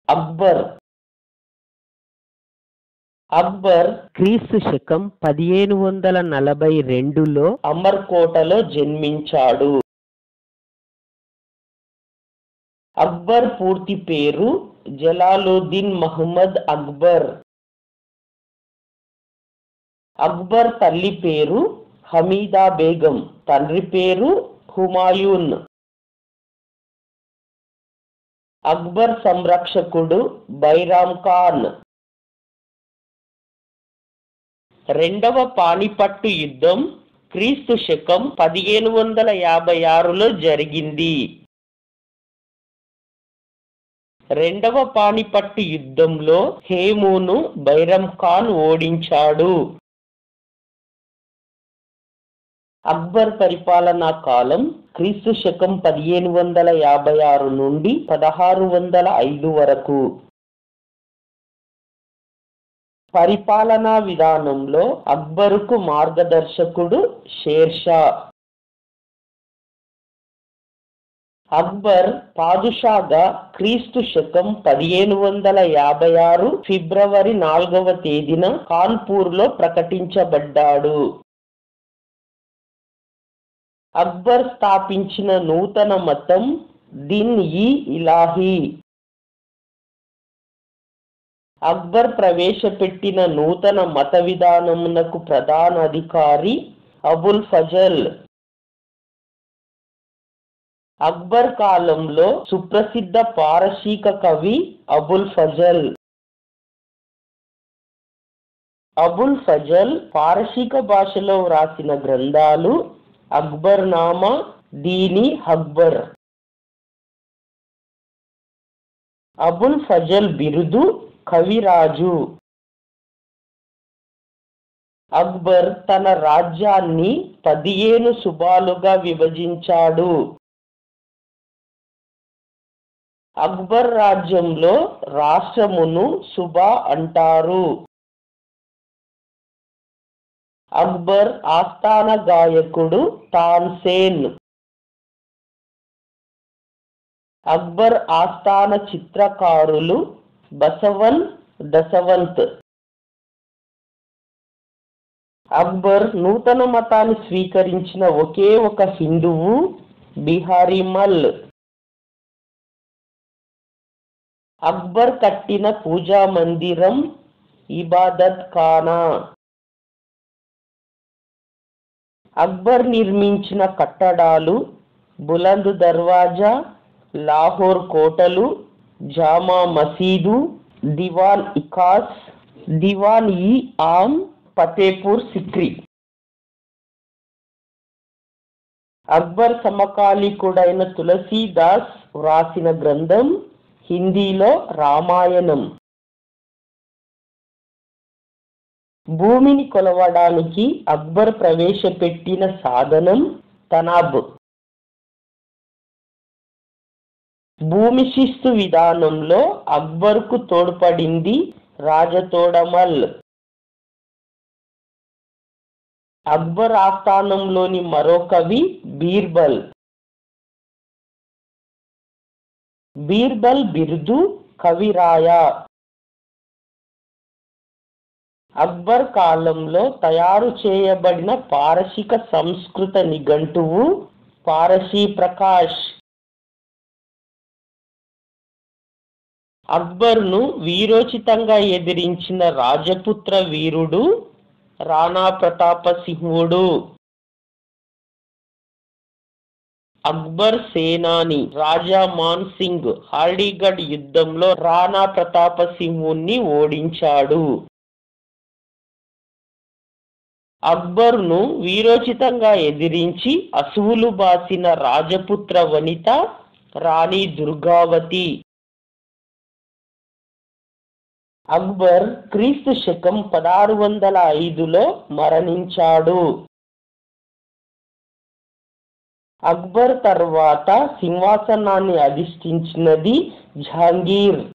అక్బర్ అక్బర్ క్రీస్తు శకం పదిహేను వందల నలభై రెండులో అమర్కోటలో జన్మించాడు అక్బర్ పూర్తి పేరు జలాలుద్దీన్ మహమ్మద్ అక్బర్ అక్బర్ తల్లి పేరు హమీదా బేగం తండ్రి పేరు హుమాయూన్ అక్బర్ సంరక్షకుడు బైరామ్ ఖాన్ రెండవ పానిపట్టు యుద్ధం క్రీస్తు శకం పదిహేను వందల యాభై ఆరులో జరిగింది రెండవ పానిపట్టు యుద్ధంలో హేమును బైరం ఖాన్ ఓడించాడు అక్బర్ పరిపాలనా కాలం క్రీస్తు శకం పదిహేను వందల యాభై ఆరు నుండి పదహారు వందల ఐదు వరకు పరిపాలనా విధానంలో అక్బరుకు మార్గదర్శకుడు షేర్షా అక్బర్ పాదుషాగా క్రీస్తు శకం పదిహేను వందల యాభై ఆరు ఫిబ్రవరి నాలుగవ తేదీన కాన్పూర్లో ప్రకటించబడ్డాడు అక్బర్ స్థాపించిన నూతన మతం దిన్ ఈ ఇలాహీ అక్బర్ ప్రవేశపెట్టిన నూతన మత విధానమునకు ప్రధాన అధికారి అబుల్ ఫజల్ అక్బర్ కాలంలో సుప్రసిద్ధ పారసీక కవి అబుల్ ఫజల్ అబుల్ ఫజల్ పారసీక భాషలో వ్రాసిన గ్రంథాలు అక్బర్ నామా దీని అక్బర్ అబుల్ ఫజల్ బిరుదు కవిరాజు అక్బర్ తన రాజ్యాన్ని పదిహేను సుబాలుగా విభజించాడు అక్బర్ రాజ్యంలో రాష్ట్రమును సుబా అంటారు అక్బర్ ఆస్థాన గాయకుడు తాన్సేన్ అక్బర్ ఆస్థాన చిత్రకారులు బసవన్ దశవంత్ అక్బర్ నూతన మతాన్ని స్వీకరించిన ఒకే ఒక హిందువు బిహారీమల్ అక్బర్ కట్టిన పూజా మందిరం ఇబాదత్ ఖానా అక్బర్ నిర్మించిన కట్టడాలు బులంద్ దర్వాజా లాహోర్ కోటలు జామా మసీదు దివాన్ ఇకాస్ దివాన్ ఈ ఆమ్ ఫతేపూర్ సిక్రీ అక్బర్ సమకాలీకుడైన తులసీదాస్ వ్రాసిన గ్రంథం హిందీలో రామాయణం భూమిని కొలవడానికి అక్బర్ ప్రవేశపెట్టిన సాధనం తనాబ్ భూమి శిస్తు విధానంలో అక్బర్కు తోడ్పడింది రాజతోడమల్ అక్బర్ ఆస్థానంలోని మరో కవి బీర్బల్ బీర్బల్ బిరుదు కవిరాయ అక్బర్ కాలంలో తయారు చేయబడిన పారసిక సంస్కృత నిఘంటువు పారసీ ప్రకాష్ అక్బర్ను వీరోచితంగా ఎదిరించిన రాజపుత్ర వీరుడు రాణా ప్రతాప సింహుడు అక్బర్ సేనాని రాజా మాన్ సింగ్ హాల్డీగఢ్ యుద్ధంలో రాణా ప్రతాప సింహుణ్ణి ఓడించాడు అక్బర్ను వీరోచితంగా ఎదిరించి అసువులు బాసిన రాజపుత్ర వనిత రాణి దుర్గావతి అక్బర్ క్రీస్తు శకం పదహారు వందల ఐదులో మరణించాడు అక్బర్ తర్వాత సింహాసనాన్ని అధిష్ఠించినది జహాంగీర్